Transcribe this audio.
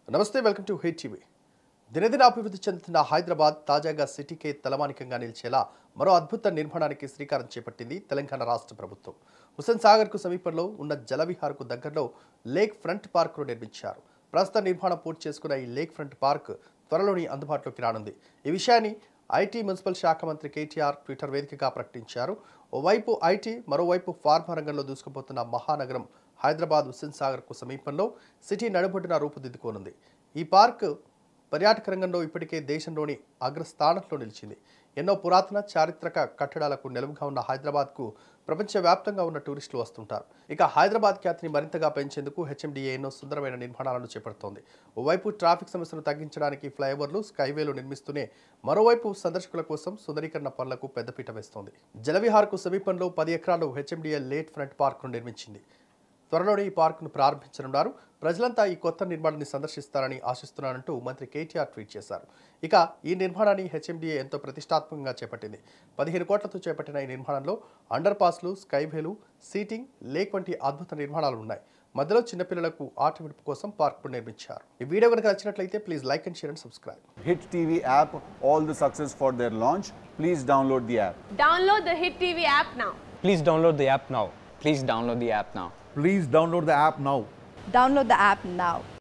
నమస్తే welcome to hit TV దినదిన అభివృద్ధి చెందుతున్న హైదరాబాద్ తాజాగా సిటీకే తలమానికంగా నిలిచేలా మరో అద్భుత నిర్మాణానికి శ్రీకారం చేపట్టింది తెలంగాణ రాష్ట్ర ప్రభుత్వం హుస్సేన్ సాగర్కు సమీపంలో ఉన్న జలవిహార్కు దగ్గరలో లేక్ ఫ్రంట్ పార్క్ను నిర్మించారు ప్రస్తుత నిర్మాణం పూర్తి చేసుకున్న ఈ లేక్ ఫ్రంట్ పార్క్ త్వరలోని అందుబాటులోకి రానుంది ఈ విషయాన్ని ఐటీ మున్సిపల్ శాఖ మంత్రి కేటీఆర్ ట్విట్టర్ వేదికగా ప్రకటించారు ఓవైపు ఐటీ మరోవైపు ఫార్మా రంగంలో దూసుకుపోతున్న మహానగరం హైదరాబాద్ హుస్సేన్ సాగర్కు సమీపంలో సిటీ నడుబొడ్డున రూపుదిద్దుకోనుంది ఈ పార్క్ పర్యాటక రంగంలో ఇప్పటికే దేశంలోని అగ్రస్థానంలో నిలిచింది ఎన్నో పురాతన చారిత్రక కట్టడాలకు నెలవుగా ఉన్న హైదరాబాద్కు ప్రపంచవ్యాప్తంగా ఉన్న టూరిస్టులు వస్తుంటారు ఇక హైదరాబాద్ ఖ్యాతిని మరింతగా పెంచేందుకు హెచ్ఎండిఏ ఎన్నో సుందరమైన నిర్మాణాలను చేపడుతోంది ఓవైపు ట్రాఫిక్ సమస్యను తగ్గించడానికి ఫ్లైఓవర్లు స్కైవేలు నిర్మిస్తూనే మరోవైపు సందర్శకుల కోసం సుందరీకరణ పనులకు పెద్దపీట వేస్తోంది జలవిహార్కు సమీపంలో పది ఎకరాలు హెచ్ఎండిఏ లేట్ ఫ్రంట్ పార్క్ను నిర్మించింది త్వరలోనే ఈ పార్కును ప్రారంభించనున్నారు ప్రజలంతా ఈ కొత్త నిర్మాణాన్ని సందర్శిస్తారని ఆశిస్తున్నానంటూ మంత్రి కేటీఆర్ ట్వీట్ చేశారు ఇక ఈ నిర్మాణాన్ని హెచ్ఎండిఏ ఎంతో ప్రతిష్టాత్మకంగా చేపట్టింది పదిహేను కోట్లతో చేపట్టిన ఈ నిర్మాణంలో అండర్ పాస్లు స్కైవేలు సీటింగ్ లేక్ వంటి అద్భుత నిర్మాణాలు ఉన్నాయి మధ్యలో చిన్నపిల్లలకు ఆట విడుపు కోసం పార్కు నిర్మించారు ఈ వీడియో కనుక నచ్చినట్లయితే please like and share and subscribe Hit TV app all the success for their launch. Please download the app. Download the Hit TV app now. Please download the app now. Please download the app now. Please download the app now. Download the app now.